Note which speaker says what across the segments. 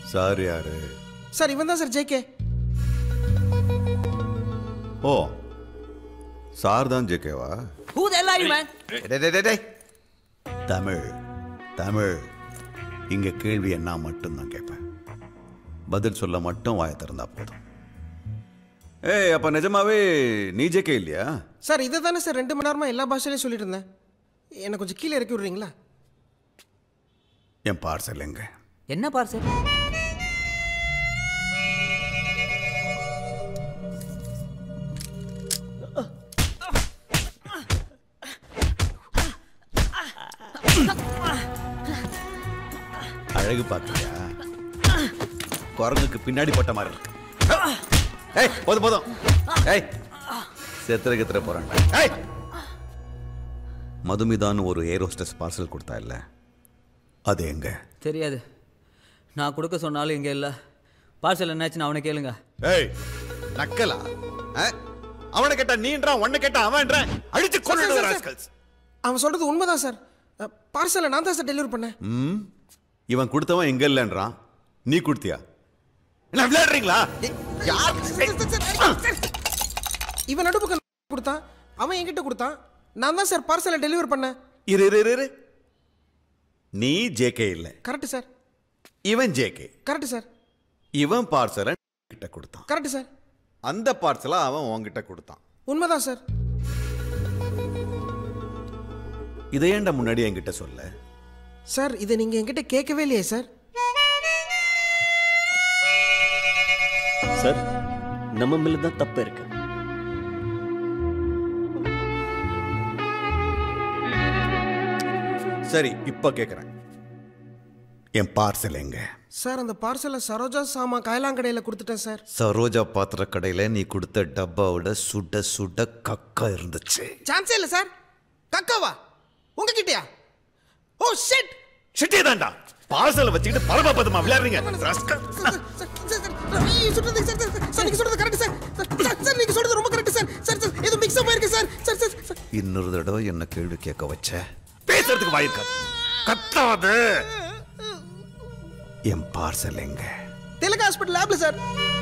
Speaker 1: Sir யாரு
Speaker 2: sir இவன் தான் சார் ஜேகே
Speaker 1: ஓ சார் தான் ஜேகேவா
Speaker 3: Who the hell are you, man?
Speaker 1: டேய், டேய், டேய், டேய். தமிழ் தமிழ் இங்க கேள்வி என்ன மட்டும்தான் கேட்பேன் பதில் சொல்ல மட்டும் வாயை திறந்தா போதும் ஏய் அப்ப நிஜமாவே நீ ஜேகே இல்லையா
Speaker 2: சார் இதை தானே சார் ரெண்டு மணி நேரமா எல்லா பாஷையிலையும் சொல்லிட்டு இருந்தேன் என்னை கொஞ்சம் கீழே இறக்கி விடுறீங்களா
Speaker 1: என் பார்சல் எங்க
Speaker 3: என்ன பார்சல்
Speaker 1: அழகு பார்க்கலையா குரங்குக்கு பின்னாடி போட்ட மாதிரி இருக்கு ஏய் போதும் போதும் ஏய் செத்துற கித்துற போறாங்க ஏய் மதுமிதான் ஒரு ஏர் ஹோஸ்டஸ் பார்சல் கொடுத்தா இல்ல அது எங்க
Speaker 3: தெரியாது நான் கொடுக்க சொன்னாலும் இங்கே இல்லை பார்சல் என்னாச்சுன்னு அவனை கேளுங்க
Speaker 1: ஏய் நக்கலா அஹ்? அவனை கேட்டா நீன்றான் உன்னை கேட்டா அவன்றான் அடிச்சு
Speaker 2: சார், சார்,
Speaker 1: கொண்டு
Speaker 2: சார்.
Speaker 1: ராஸ்கல்ஸ்
Speaker 2: அவன் சொல்றது உண்மைதான் சார் பார்சலை நான் தான் சார் டெலிவரி பண்ணேன்
Speaker 1: ம் இவன் கொடுத்தவன் எங்க இல்லைன்றான் நீ கொடுத்தியா என்ன விளையாடுறீங்களா யார்
Speaker 2: இவன் நடுப்புக்கு கொடுத்தான் அவன் என்கிட்ட கொடுத்தான் நான் தான் சார் பார்சலை டெலிவரி பண்ணேன்
Speaker 1: இரு இரு இரு, இரு நீ ஜேகே இல்ல
Speaker 2: கரெக்ட் சார்
Speaker 1: இவன் ஜேகே
Speaker 2: கரெக்ட் சார்
Speaker 1: இவன் பார்சலை கிட்ட கொடுத்தான்
Speaker 2: கரெக்ட் சார்
Speaker 1: அந்த பார்சலை அவன் உன்கிட்ட கொடுத்தான்
Speaker 2: உண்மைதான் சார்
Speaker 1: இதை ஏன்டா முன்னாடி என்கிட்ட சொல்ல
Speaker 2: சார் இதை நீங்க என்கிட்ட கேட்கவே இல்லையே சார்
Speaker 4: சார் நம்ம மேல தான் தப்பு இருக்கு
Speaker 1: சரி இப்ப கேக்குறேன் என் பார்சல் எங்க
Speaker 2: சார் அந்த பார்சலை சரோஜா சாமா காயலாங்கடையில் கொடுத்துட்டேன் சார்
Speaker 1: சரோஜா பாத்திர கடையில நீ கொடுத்த டப்பாவோட சுட சுட கக்கா இருந்துச்சு
Speaker 2: சான்ஸே இல்லை சார் கக்காவா உங்ககிட்டயா ஓ ஷிட்
Speaker 1: சிட்டி தான்டா பார்சலை வச்சுக்கிட்டு பரமபதமா விளையாடுறீங்க rascal.
Speaker 2: நீங்க சொல்றது ரொம்ப கரெக்ட் சார் சார் சார் இது மிக்ஸ் அப் ஆயிருக்கு சார் சார் சார் சார்
Speaker 1: இன்னொரு தடவை என்ன கேள்வி கேட்க வச்ச பேசுறதுக்கு வாயிருக்காது கத்தாது என் பார்சல் எங்க
Speaker 2: திலக் ஹாஸ்பிட்டல் லேப்ல சார்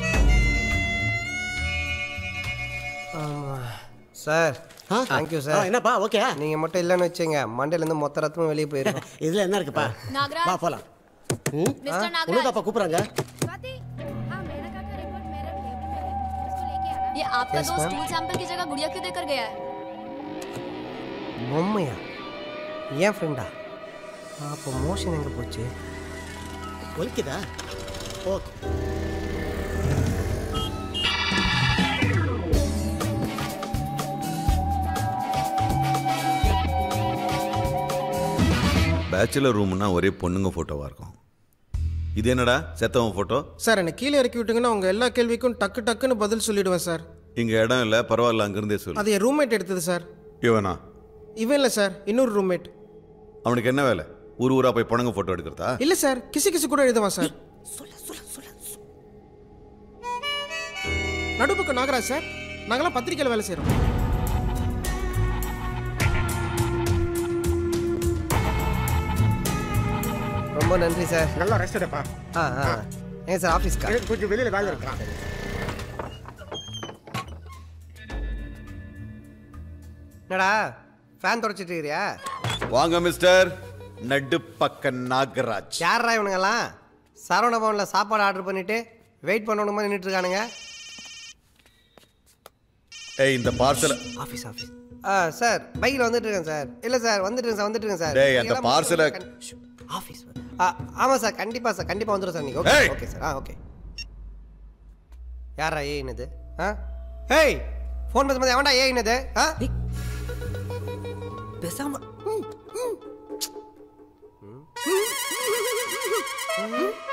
Speaker 2: சார் தேங்க்யூ
Speaker 5: ஆ, என்னப்பா ஓகே
Speaker 2: நீங்க மட்டும் இல்லைன்னு வச்சுங்க மண்டையில இருந்து மொத்த ரத்தமும் வெளியே போயிடும்
Speaker 5: இதுல என்ன இருக்குப்பா
Speaker 6: नागराज
Speaker 5: வா போலாம்
Speaker 6: मिस्टर नागराज
Speaker 5: உனதாப்பா கூப்பிடுறாங்க
Speaker 6: स्वाति हाँ मेनका का रिपोर्ट मेरे टेबल पे है उसको लेके आना ये आपका
Speaker 2: Yes,
Speaker 6: दोस्त
Speaker 2: ma'am.
Speaker 6: स्टूल सैंपल की जगह गुड़िया क्यों देकर गया है
Speaker 2: பொம்மையா ஏன் ஃப்ரெண்டா அப்போ மோஷன் எங்க போச்சு
Speaker 5: ஒலிக்குதா ஓகே
Speaker 1: பேச்சுலர் ரூம்னா ஒரே பொண்ணுங்க போட்டோவா இருக்கும் இது என்னடா செத்தவன் போட்டோ
Speaker 2: சார் என்னை கீழே இறக்கி விட்டுங்கன்னா உங்க எல்லா கேள்விக்கும் டக்கு டக்குன்னு பதில் சொல்லிடுவேன் சார்
Speaker 1: இங்க இடம் இல்ல பரவாயில்ல அங்கிருந்தே சொல்லு
Speaker 2: அது என் ரூம்மேட் எடுத்தது சார்
Speaker 1: இவனா
Speaker 2: இவன் இல்லை சார் இன்னொரு ரூம்மேட்
Speaker 1: அவனுக்கு என்ன வேலை ஊர் ஊரா போய் பொண்ணுங்க போட்டோ எடுக்கிறதா
Speaker 2: இல்ல சார் கிசு கிசு கூட எழுதுவான் சார் நடுப்புக்கு நாகராஜ் சார் நாங்களாம் பத்திரிக்கையில் வேலை செய்கிறோம் ரொம்ப நன்றி சார்
Speaker 5: நல்லா ரெஸ்ட் எடுப்பா
Speaker 2: ஆ ஆ ஏன் சார் ஆஃபீஸ்க்கா
Speaker 5: எனக்கு கொஞ்சம் வெளியில வேலை இருக்கான்
Speaker 2: என்னடா ஃபேன் தொடச்சிட்டு இருக்கிறியா
Speaker 1: வாங்க மிஸ்டர் நடு பக்க நாகராஜ்
Speaker 2: யாரா இவனுங்கெல்லாம் சரவண பவனில் சாப்பாடு ஆர்டர் பண்ணிட்டு வெயிட் பண்ணணுமா நின்றுட்டு இருக்கானுங்க
Speaker 1: ஏய் இந்த பார்சல்
Speaker 2: ஆஃபீஸ் ஆஃபீஸ் ஆ சார் பைக்கில் வந்துட்டு இருக்கேன் சார் இல்லை சார் வந்துட்டு இருக்கேன் சார் வந்துட்டு இருக்கேன் சார்
Speaker 1: டேய், அந்த
Speaker 2: நீங்கெல்லாம்
Speaker 1: parcel-அ-
Speaker 2: கண்- ஷ், ஆஃபீஸ் ஆ ஆமாம் சார் கண்டிப்பாக சார் கண்டிப்பாக வந்துடும் சார் நீங்கள் ஓகே
Speaker 1: ஏய்!
Speaker 2: ஓகே சார் ஆ ஓகே யாரா ஏ என்னது ஆ ஏய் ஃபோன் பேசும்போது எவன்டா ஏ என்னது ஆ
Speaker 3: பேசாம
Speaker 2: ம்